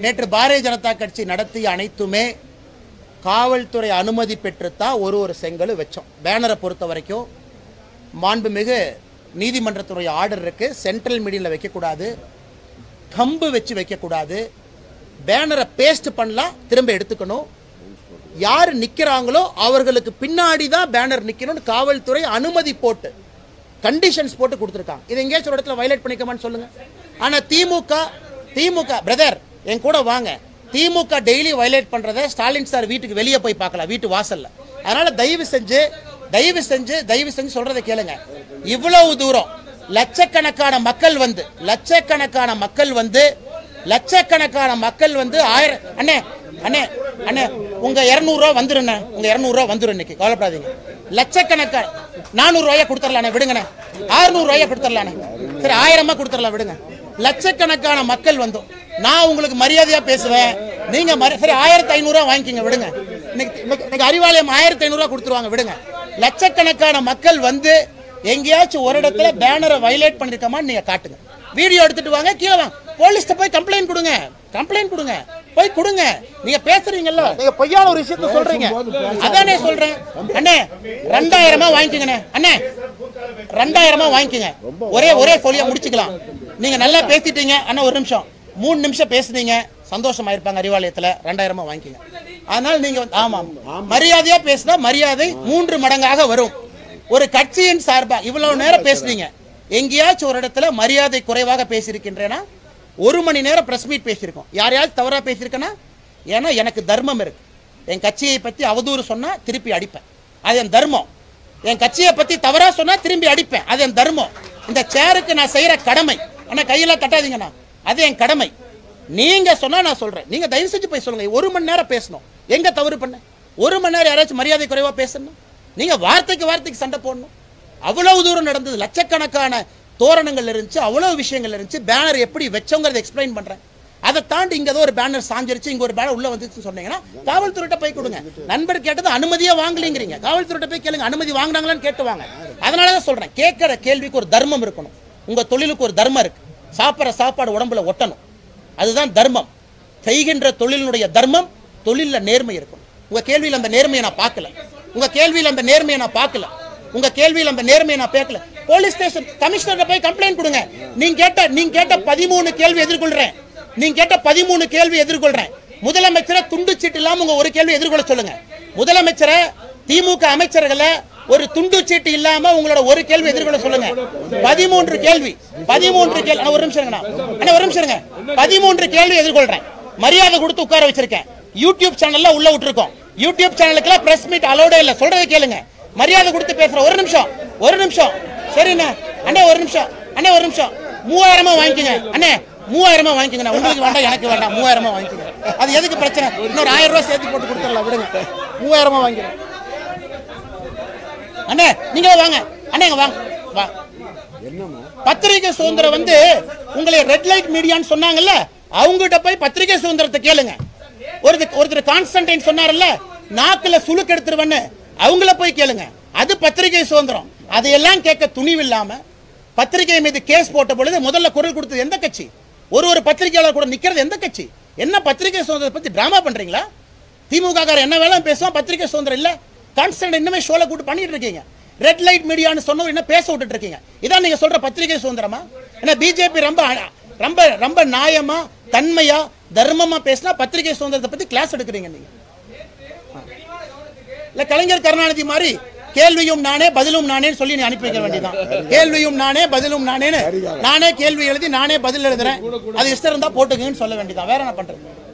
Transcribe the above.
நேற்று பாரதிய ஜனதா கட்சி நடத்திய அனைத்துமே காவல்துறை அனுமதி பெற்றுத்தான் ஒரு ஒரு செங்கல் வச்சோம் பேனரை பொறுத்த வரைக்கும் மாண்புமிகு நீதிமன்றத்துடைய ஆர்டர் இருக்கு சென்ட்ரல் மீடியில் வைக்கக்கூடாது கம்பு வச்சு வைக்கக்கூடாது பேனரை பேஸ்ட் பண்ணலாம் திரும்ப எடுத்துக்கணும் யார் நிக்கிறாங்களோ அவர்களுக்கு பின்னாடி தான் பேனர் நிக்கணும்னு காவல்துறை அனுமதி போட்டு கண்டிஷன்ஸ் போட்டு கொடுத்துருக்காங்க இதை எங்கேயாச்சும் ஒரு இடத்துல வயலேட் பண்ணிக்கமான்னு சொல்லுங்க ஆனா திமுக திமுக பிரதர் என் கூட வாங்க திமுக டெய்லி வயலேட் பண்றதை ஸ்டாலின் சார் வீட்டுக்கு வெளியே போய் பார்க்கலாம் வீட்டு வாசல்ல அதனால தயவு செஞ்சு தயவு செஞ்சு தயவு செஞ்சு சொல்றதை கேளுங்க இவ்வளவு தூரம் லட்சக்கணக்கான மக்கள் வந்து லட்சக்கணக்கான மக்கள் வந்து லட்சக்கணக்கான மக்கள் வந்து ஆயிரம் அண்ணே அண்ணே அண்ணே உங்க இரநூறுவா வந்துருண்ணே உங்க இரநூறுவா வந்துரும் இன்னைக்கு கவலைப்படாதீங்க லட்சக்கணக்கான நானூறு ரூபாயா கொடுத்துடலாண்ணே விடுங்கண்ணே ஆறுநூறு ரூபாயா கொடுத்துடலாண்ணே சரி ஆயிரமா கொடுத்துடலாம் விடுங்க லட்சக்கணக்கான மக்கள் வந்தோம் நான் உங்களுக்கு மரியாதையா பேசுவேன் நீங்க மரி- சரி ஆயிரத்தி ஐநூறுரூவா வாங்கிக்கோங்க விடுங்க இன்னைக்கு இன்னைக்கு- இன்னைக்கு அறிவாலயம் ஆயிரத்தி ஐநூறுரூவா கொடுத்துருவாங்க விடுங்க லட்சக்கணக்கான மக்கள் வந்து எங்கேயாச்சும் ஒரு இடத்துல பேனரை வயலேட் பண்ணிருக்கமான்னு நீங்க காட்டுங்க வீடியோ எடுத்துட்டு வாங்க கீழே வாங்க போலீஸ்ட்ட போய் கம்ப்ளைண்ட் கொடுங்க கம்ப்ளைண்ட் கொடுங்க போய் கொடுங்க நீங்க பேசுறீங்கல்ல நீங்க பொய்யான ஒரு விஷயத்த சொல்றீங்க அதானே சொல்றேன் அண்ணே ரெண்டாயிரமா வாங்கிக்கோங்கண்ணே அண்ணே ரெண்டாயிரமா வாங்கிக்கோங்க ஒரே ஒரே சொல்லியா முடிச்சுக்கலாம் நீங்க நல்லா பேசிட்டீங்க அண்ணா ஒரு நிமிஷம் மூணு நிமிஷம் பேசுனீங்க சந்தோஷமா இருப்பாங்க அறிவாலயத்துல ரெண்டாயிரமா வாங்கிக்கோங்க அதனால நீங்க வந்து- ஆமாம் மரியாதையா பேசினா மரியாதை மூன்று மடங்காக வரும் ஒரு கட்சியின் சார்பா இவ்வளவு நேரம் பேசுனீங்க எங்கேயாச்சும் ஒரு இடத்துல மரியாதை குறைவாக பேசியிருக்கின்றேனா ஒரு மணி நேரம் பிரஸ் மீட் பேசியிருக்கோம் யாரையாவது தவறா பேசியிருக்கேனா ஏன்னா எனக்கு தர்மம் இருக்கு என் கட்சியை பத்தி அவதூறு சொன்னா திருப்பி அடிப்பேன் அது என் தர்மம் என் கட்சியை பத்தி தவறா சொன்னா திரும்பி அடிப்பேன் அது என் தர்மம் இந்த சேருக்கு நான் செய்யற கடமை ஆனா கையில தட்டாதீங்கண்ணா அது என் கடமை நீங்க சொன்னா நான் சொல்றேன் நீங்க தயவு செஞ்சு போய் சொல்லுங்க ஒரு மணி நேரம் பேசணும் எங்க தவறு பண்ண ஒரு மணி நேரம் யாராச்சும் மரியாதை குறைவா பேசணும் நீங்க வார்த்தைக்கு வார்த்தைக்கு சண்டை போடணும் அவ்வளவு தூரம் நடந்தது லட்சக்கணக்கான தோரணங்கள் இருந்துச்சு அவ்வளவு விஷயங்கள் இருந்துச்சு பேனர் எப்படி வச்சோங்கிறத எக்ஸ்பிளைன் பண்றேன் அதை தாண்டி இங்க ஏதோ ஒரு பேனர் சாஞ்சிருச்சு இங்க ஒரு பேனர் உள்ள வந்துச்சு சொன்னீங்கன்னா காவல்துறையிட்ட போய் கொடுங்க நண்பர் கேட்டது அனுமதியே வாங்கலீங்கிறீங்க காவல்துறையிட்ட போய் கேளுங்க அனுமதி வாங்கினாங்களான்னு கேட்டு வாங்க அதனால தான் சொல்றேன் கேட்கிற கேள்விக்கு ஒரு தர்மம் இருக்கணும் உங்க தொழிலுக்கு ஒரு தர்மம் இருக்கு சாப்பிட்ற சாப்பாடு உடம்புல ஒட்டணும் அதுதான் தர்மம் செய்கின்ற தொழிலினுடைய தர்மம் தொழில்ல நேர்மை இருக்கணும் உங்க கேள்வியில் அந்த நேர்மையை நான் பார்க்கல உங்க கேள்வியில் அந்த நேர்மையை நான் பார்க்கல உங்க கேள்வியில் அந்த நேர்மையை நான் பார்க்கல போலீஸ் ஸ்டேஷன் கமிஷனர் போய் கம்ப்ளைண்ட் கொடுங்க நீங்க கேட்ட நீங்க கேட்ட பதிமூணு கேள்வி எதிர்கொள்றேன் நீங்க கேட்ட பதிமூணு கேள்வி எதிர்கொள்றேன் முதலமைச்சரை துண்டு சீட்டு இல்லாம உங்க ஒரு கேள்வி எதிர்கொள்ள சொல்லுங்க முதலமைச்சரை திமுக அமைச்சர்களை ஒரு துண்டு சீட்டு இல்லாம உங்களோட ஒரு கேள்வி எதிர்கொள்ள சொல்லுங்க பதிமூன்று கேள்வி பதிமூன்று கேள்வி அண்ணா, ஒரு நிமிஷம் இருங்கண்ணா. அண்ணா ஒரு நிமிஷம் இருங்க பதிமூன்று கேள்வி எதிர்கொள்றேன் மரியாதை கொடுத்து உட்கார வச்சிருக்கேன் யூடியூப் சேனல்ல உள்ள விட்டுருக்கோம் யூடியூப் சேனலுக்குலாம் பிரஸ் மீட் அலோடே இல்ல சொல்றதை கேளுங்க மரியாதை கொடுத்து பேசுறேன் ஒரு நிமிஷம் ஒரு நிமிஷம் சரிண்ணா அண்ணே ஒரு நிமிஷம் அண்ணே ஒரு நிமிஷம் மூவாயிரமா வாங்கிக்கோங்க அண்ணே மூவாயிரமா வாங்கிக்கோங்க உங்களுக்கு வேண்டாம் எனக்கு வேண்டாம் மூவாயிரமா வாங்கிக்கோங்க அது எதுக்கு பிரச்சனை இன்னொரு ஆயிரம் ரூபாய் சேர்த்து போட்டு கொடுத்துடலாம் விடுங்க மூவாயிரமா வாங்கிக்கிறேன் அண்ணே நீங்க வாங்க அண்ணே இங்க வாங்க வா பத்திரிகை சுதந்திரம் வந்து உங்களை ரெட் லைட் மீடியான்னு சொன்னாங்கல்ல அவங்ககிட்ட போய் பத்திரிகை சுதந்திரத்தை கேளுங்க ஒருத்தர் ஒருத்தர் கான்ஸ்டன்டைன் சொன்னார்ல நாக்குல சுளுக்கு எடுத்துருவன்னு அவங்கள போய் கேளுங்க அது பத்திரிகை சுதந்திரம் அதையெல்லாம் கேட்க துணிவு இல்லாம பத்திரிகை மீது கேஸ் போட்ட பொழுது முதல்ல குரல் கொடுத்தது எந்த கட்சி ஒரு ஒரு பத்திரிகையாளர் கூட நிக்கிறது எந்த கட்சி என்ன பத்திரிகை சுதந்திரத்தை பத்தி டிராமா பண்றீங்களா திமுக காரர் என்ன வேலை பேசுவோம் பத்திரிகை சுதந்திரம் இல்ல கான்ஸ்டன்ட் இன்னுமே ஷோல கூட்டு பண்ணிட்டு இருக்கீங்க ரெட் லைட் மீடியான்னு சொன்னவர் என்ன பேச விட்டுட்டு இருக்கீங்க இதான் நீங்க சொல்ற பத்திரிகை சுதந்திரமா என்ன பிஜேபி ரொம்ப அ- ரொம்ப ரொம்ப நியாயமா தன்மையா தர்மமா பேசினா பத்திரிகை சுதந்திரத்தை பத்தி கிளாஸ் எடுக்கிறீங்க நீங்க இல்ல கலைஞர் கருணாநிதி மாதிரி கேள்வியும் நானே பதிலும் நானேன்னு சொல்லி நீ அனுப்பி வைக்க வேண்டியதான் கேள்வியும் நானே பதிலும் நானேன்னு நானே கேள்வி எழுதி நானே பதில் எழுதுறேன் அது இஷ்டம் இருந்தா போட்டுக்கங்கன்னு சொல்ல வேண்டியதான் வேற என்ன பண்றது